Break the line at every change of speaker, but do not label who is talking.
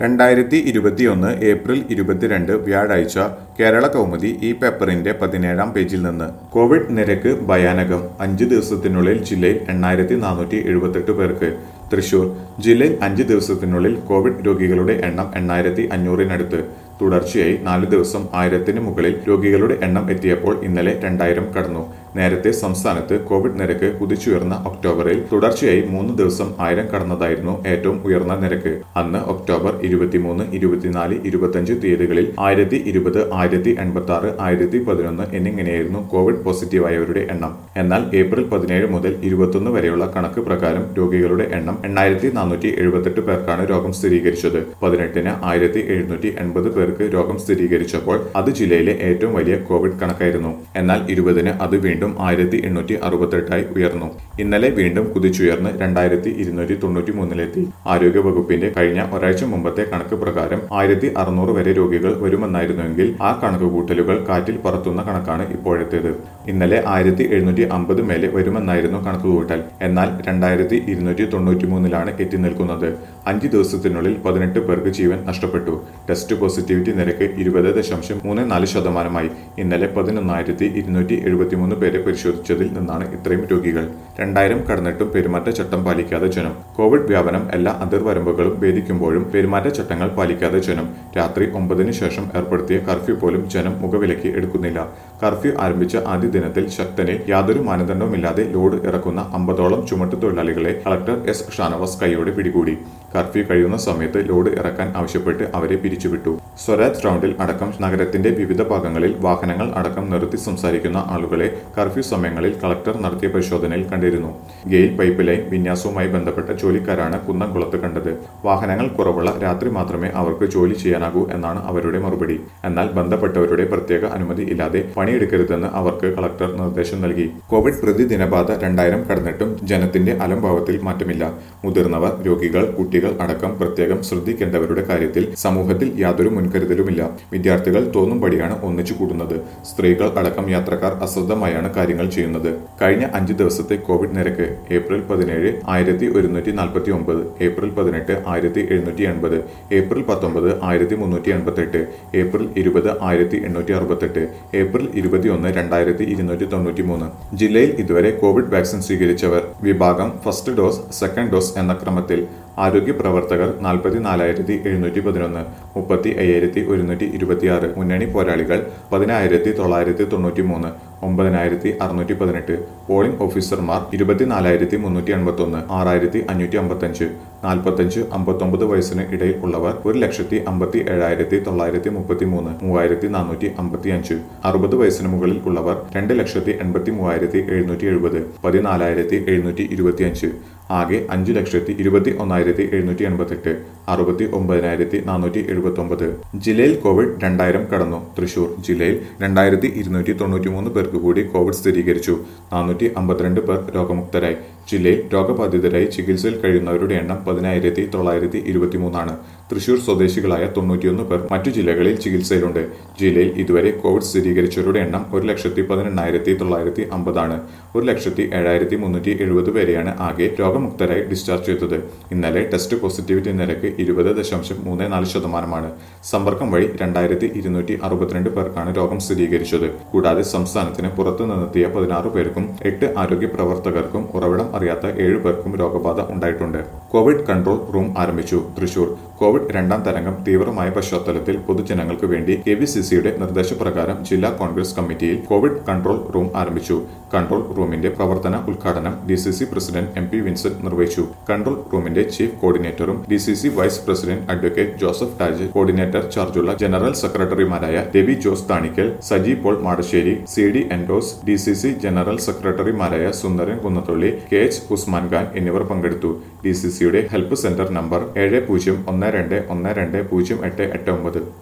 രണ്ടായിരത്തി ഇരുപത്തിയൊന്ന് ഏപ്രിൽ ഇരുപത്തിരണ്ട് വ്യാഴാഴ്ച കേരള കൗമുദി ഈ പേപ്പറിന്റെ പതിനേഴാം പേജിൽ നിന്ന് കോവിഡ് നിരക്ക് ഭയാനകം അഞ്ച് ദിവസത്തിനുള്ളിൽ ജില്ലയിൽ എണ്ണായിരത്തി നാനൂറ്റി എഴുപത്തെട്ട് പേർക്ക് തൃശൂർ ജില്ലയിൽ അഞ്ച് ദിവസത്തിനുള്ളിൽ കോവിഡ് രോഗികളുടെ എണ്ണം എണ്ണായിരത്തി അഞ്ഞൂറിനടുത്ത് തുടർച്ചയായി നാല് ദിവസം ആയിരത്തിന് മുകളിൽ രോഗികളുടെ എണ്ണം എത്തിയപ്പോൾ ഇന്നലെ രണ്ടായിരം കടന്നു നേരത്തെ സംസ്ഥാനത്ത് കോവിഡ് നിരക്ക് കുതിച്ചുയർന്ന ഒക്ടോബറിൽ തുടർച്ചയായി മൂന്ന് ദിവസം ആയിരം കടന്നതായിരുന്നു ഏറ്റവും ഉയർന്ന നിരക്ക് അന്ന് ഒക്ടോബർ ഇരുപത്തിമൂന്ന് ഇരുപത്തിനാല് ഇരുപത്തഞ്ച് തീയതികളിൽ ആയിരത്തി ഇരുപത് ആയിരത്തി എൺപത്തി ആറ് ആയിരത്തി പതിനൊന്ന് എന്നിങ്ങനെയായിരുന്നു കോവിഡ് പോസിറ്റീവായവരുടെ എണ്ണം എന്നാൽ ഏപ്രിൽ പതിനേഴ് മുതൽ ഇരുപത്തൊന്ന് വരെയുള്ള കണക്ക് പ്രകാരം രോഗികളുടെ എണ്ണം എണ്ണായിരത്തി നാനൂറ്റി എഴുപത്തെട്ട് പേർക്കാണ് രോഗം സ്ഥിരീകരിച്ചത് പതിനെട്ടിന് ആയിരത്തി എഴുന്നൂറ്റി എൺപത് പേർക്ക് രോഗം സ്ഥിരീകരിച്ചപ്പോൾ അത് ജില്ലയിലെ ഏറ്റവും വലിയ കോവിഡ് കണക്കായിരുന്നു എന്നാൽ ഇരുപതിന് അത് വീണ്ടും ആയിരത്തി എണ്ണൂറ്റി അറുപത്തെട്ടായി ഉയർന്നു ഇന്നലെ വീണ്ടും കുതിച്ചുയർന്ന് രണ്ടായിരത്തി ഇരുന്നൂറ്റി തൊണ്ണൂറ്റി മൂന്നിലെത്തി ആരോഗ്യ വകുപ്പിന്റെ കഴിഞ്ഞ ഒരാഴ്ച മുമ്പത്തെ കണക്ക് പ്രകാരം ആയിരത്തി അറുന്നൂറ് വരെ രോഗികൾ വരുമെന്നായിരുന്നുവെങ്കിൽ ആ കണക്കുകൂട്ടലുകൾ കാറ്റിൽ പറത്തുന്ന കണക്കാണ് ഇപ്പോഴത്തേത് ഇന്നലെ ആയിരത്തി എഴുന്നൂറ്റി അമ്പത് മേലെ വരുമെന്നായിരുന്നു കണക്കുകൂട്ടൽ എന്നാൽ രണ്ടായിരത്തി ഇരുന്നൂറ്റി തൊണ്ണൂറ്റി മൂന്നിലാണ് എത്തി നിൽക്കുന്നത് അഞ്ച് ദിവസത്തിനുള്ളിൽ പതിനെട്ട് പേർക്ക് ജീവൻ നഷ്ടപ്പെട്ടു ടെസ്റ്റ് പോസിറ്റിവിറ്റി നിരക്ക് ഇരുപത് ദശാംശം മൂന്ന് നാല് ശതമാനമായി ഇന്നലെ പതിനൊന്നായിരത്തി ഇരുന്നൂറ്റി എഴുപത്തിമൂന്ന് പേരെ പരിശോധിച്ചതിൽ നിന്നാണ് ഇത്രയും രോഗികൾ രണ്ടായിരം കടന്നിട്ടും പെരുമാറ്റച്ചട്ടം പാലിക്കാതെ ജനം കോവിഡ് വ്യാപനം എല്ലാ അതിർവരമ്പുകളും ഭേദിക്കുമ്പോഴും പെരുമാറ്റച്ചട്ടങ്ങൾ പാലിക്കാതെ ജനം രാത്രി ഒമ്പതിന് ശേഷം ഏർപ്പെടുത്തിയ കർഫ്യൂ പോലും ജനം മുഖവിലയ്ക്ക് എടുക്കുന്നില്ല കർഫ്യൂ ആരംഭിച്ച ആദ്യ ദിനത്തിൽ ശക്തനെ യാതൊരു മാനദണ്ഡവുമില്ലാതെ ലോഡ് ഇറക്കുന്ന അമ്പതോളം ചുമട്ട് തൊഴിലാളികളെ കളക്ടർ എസ് ഷാനവാസ് കൈയോടെ പിടികൂടി കർഫ്യൂ കഴിയുന്ന സമയത്ത് ലോഡ് ഇറക്കാൻ ആവശ്യപ്പെട്ട് അവരെ പിരിച്ചുവിട്ടു സ്വരാജ് റൗണ്ടിൽ അടക്കം നഗരത്തിന്റെ വിവിധ ഭാഗങ്ങളിൽ വാഹനങ്ങൾ അടക്കം നിർത്തി സംസാരിക്കുന്ന ആളുകളെ കർഫ്യൂ സമയങ്ങളിൽ കളക്ടർ നടത്തിയ പരിശോധനയിൽ കണ്ടിരുന്നു ഗെയിൽ പൈപ്പ് ലൈൻ വിന്യാസവുമായി ബന്ധപ്പെട്ട ജോലിക്കാരാണ് കുന്നംകുളത്ത് കണ്ടത് വാഹനങ്ങൾ കുറവുള്ള രാത്രി മാത്രമേ അവർക്ക് ജോലി ചെയ്യാനാകൂ എന്നാണ് അവരുടെ മറുപടി എന്നാൽ ബന്ധപ്പെട്ടവരുടെ പ്രത്യേക അനുമതി ഇല്ലാതെ പണിയെടുക്കരുതെന്ന് അവർക്ക് കളക്ടർ നിർദ്ദേശം നൽകി കോവിഡ് പ്രതിദിനബാധ രണ്ടായിരം കടന്നിട്ടും ജനത്തിന്റെ അലംഭാവത്തിൽ മാറ്റമില്ല മുതിർന്നവർ രോഗികൾ കുട്ടികൾ അടക്കം പ്രത്യേകം ശ്രദ്ധിക്കേണ്ടവരുടെ കാര്യത്തിൽ സമൂഹത്തിൽ യാതൊരു മുൻകരുതലുമില്ല വിദ്യാർത്ഥികൾ തോന്നുംപടിയാണ് ഒന്നിച്ചു കൂടുന്നത് സ്ത്രീകൾ അടക്കം യാത്രക്കാർ അശ്രദ്ധമായാണ് കാര്യങ്ങൾ ചെയ്യുന്നത് കഴിഞ്ഞ അഞ്ച് ദിവസത്തെ കോവിഡ് നിരക്ക് ഏപ്രിൽ പതിനേഴ് ആയിരത്തി ഒരുന്നൂറ്റി നാൽപ്പത്തി ഒമ്പത് ഏപ്രിൽ പതിനെട്ട് ആയിരത്തി എഴുന്നൂറ്റി എൺപത് ഏപ്രിൽ പത്തൊമ്പത് ആയിരത്തി മുന്നൂറ്റി എൺപത്തെട്ട് ഏപ്രിൽ ഇരുപത് ആയിരത്തി എണ്ണൂറ്റി അറുപത്തെട്ട് ഏപ്രിൽ ഇരുപത്തിയൊന്ന് രണ്ടായിരത്തി ഇരുന്നൂറ്റി തൊണ്ണൂറ്റി മൂന്ന് ജില്ലയിൽ ഇതുവരെ കോവിഡ് വാക്സിൻ സ്വീകരിച്ചവർ വിഭാഗം ഫസ്റ്റ് ഡോസ് സെക്കൻഡ് ഡോസ് എന്ന ക്രമത്തിൽ ആരോഗ്യ പ്രവർത്തകർ നാൽപ്പത്തി നാലായിരത്തി എഴുന്നൂറ്റി പതിനൊന്ന് മുപ്പത്തി അയ്യായിരത്തി ഒരുന്നൂറ്റി ഇരുപത്തിയാറ് മുന്നണി പോരാളികൾ പതിനായിരത്തി തൊള്ളായിരത്തി തൊണ്ണൂറ്റി മൂന്ന് ഒമ്പതിനായിരത്തി അറുന്നൂറ്റി പതിനെട്ട് പോളിംഗ് ഓഫീസർമാർ ഇരുപത്തിനാലായിരത്തി മുന്നൂറ്റി എൺപത്തൊന്ന് ആറായിരത്തി അഞ്ഞൂറ്റി അമ്പത്തഞ്ച് നാൽപ്പത്തഞ്ച് അമ്പത്തൊമ്പത് വയസ്സിന് ഇടയിൽ ഉള്ളവർ ഒരു ലക്ഷത്തി അമ്പത്തി ഏഴായിരത്തി തൊള്ളായിരത്തി മുപ്പത്തി മൂന്ന് മൂവായിരത്തി നാനൂറ്റി അമ്പത്തി അഞ്ച് അറുപത് വയസ്സിന് മുകളിൽ ഉള്ളവർ രണ്ട് ലക്ഷത്തി എൺപത്തി മൂവായിരത്തി എഴുന്നൂറ്റി എഴുപത് പതിനാലായിരത്തി എഴുന്നൂറ്റി ഇരുപത്തി അഞ്ച് ആകെ അഞ്ച് ലക്ഷത്തി ഇരുപത്തി ഒന്നായിരത്തി എഴുന്നൂറ്റി എൺപത്തെട്ട് അറുപത്തി ഒമ്പതിനായിരത്തി നാനൂറ്റി എഴുപത്തി ഒമ്പത് ജില്ലയിൽ കോവിഡ് രണ്ടായിരം കടന്നു തൃശൂർ ജില്ലയിൽ രണ്ടായിരത്തി ഇരുന്നൂറ്റി തൊണ്ണൂറ്റി മൂന്ന് പേർക്ക് കൂടി കോവിഡ് സ്ഥിരീകരിച്ചു നാനൂറ്റി അമ്പത്തിരണ്ട് പേർ രോഗമുക്തരായി ജില്ലയിൽ രോഗബാധിതരായി ചികിത്സയിൽ കഴിയുന്നവരുടെ എണ്ണം പതിനായിരത്തി തൊള്ളായിരത്തി ഇരുപത്തിമൂന്നാണ് തൃശൂർ സ്വദേശികളായ തൊണ്ണൂറ്റിയൊന്ന് പേർ മറ്റു ജില്ലകളിൽ ചികിത്സയിലുണ്ട് ജില്ലയിൽ ഇതുവരെ കോവിഡ് സ്ഥിരീകരിച്ചവരുടെ എണ്ണം ഒരു ലക്ഷത്തി പതിനെണ്ണായിരത്തി തൊള്ളായിരത്തി അമ്പതാണ് ഒരു ലക്ഷത്തി ഏഴായിരത്തി മുന്നൂറ്റി എഴുപത് പേരെയാണ് ആകെ രോഗമുക്തരായി ഡിസ്ചാർജ് ചെയ്തത് ഇന്നലെ ടെസ്റ്റ് പോസിറ്റിവിറ്റി നിരക്ക് ഇരുപത് ദശാംശം മൂന്ന് നാല് ശതമാനമാണ് സമ്പർക്കം വഴി രണ്ടായിരത്തി ഇരുന്നൂറ്റി അറുപത്തിരണ്ട് പേർക്കാണ് രോഗം സ്ഥിരീകരിച്ചത് കൂടാതെ സംസ്ഥാനത്തിന് പുറത്തു നിന്നെത്തിയ പതിനാറ് പേർക്കും എട്ട് ആരോഗ്യ പ്രവർത്തകർക്കും ഉറവിടം അറിയാത്ത ഏഴ് പേർക്കും രോഗബാധ ഉണ്ടായിട്ടുണ്ട് കോവിഡ് കൺട്രോൾ റൂം ആരംഭിച്ചു തൃശൂർ കോവിഡ് രണ്ടാം തരംഗം തീവ്രമായ പശ്ചാത്തലത്തിൽ പൊതുജനങ്ങൾക്ക് വേണ്ടി കെ വി സി സിയുടെ നിർദ്ദേശപ്രകാരം ജില്ലാ കോൺഗ്രസ് കമ്മിറ്റിയിൽ കോവിഡ് കൺട്രോൾ റൂം ആരംഭിച്ചു കൺട്രോൾ റൂമിന്റെ പ്രവർത്തന ഉദ്ഘാടനം D C C president M P Vincent നിർവഹിച്ചു കൺട്രോൾ റൂമിന്റെ ചീഫ് കോർഡിനേറ്ററും D C C vice president advocate Joseph Taj coordinator ചാർജുള്ള ജനറൽ സെക്രട്ടറിമാരായ രവി ജോസ് താണിക്കൽ സജി പോൾ മാടശ്ശേരി സി ഡി എൻഡോസ് ഡി സി സി ജനറൽ സെക്രട്ടറിമാരായ സുന്ദരൻ കുന്നത്തുള്ളി കെ എച്ച് ഉസ്മാൻ ഖാൻ എന്നിവർ പങ്കെടുത്തു ഡി സി സിയുടെ ഹെൽപ്പ് സെന്റർ നമ്പർ ഏഴ് പൂജ്യം ഒന്ന് രണ്ട് ഒന്ന് രണ്ട് പൂജ്യം എട്ട് എട്ട് ഒമ്പത്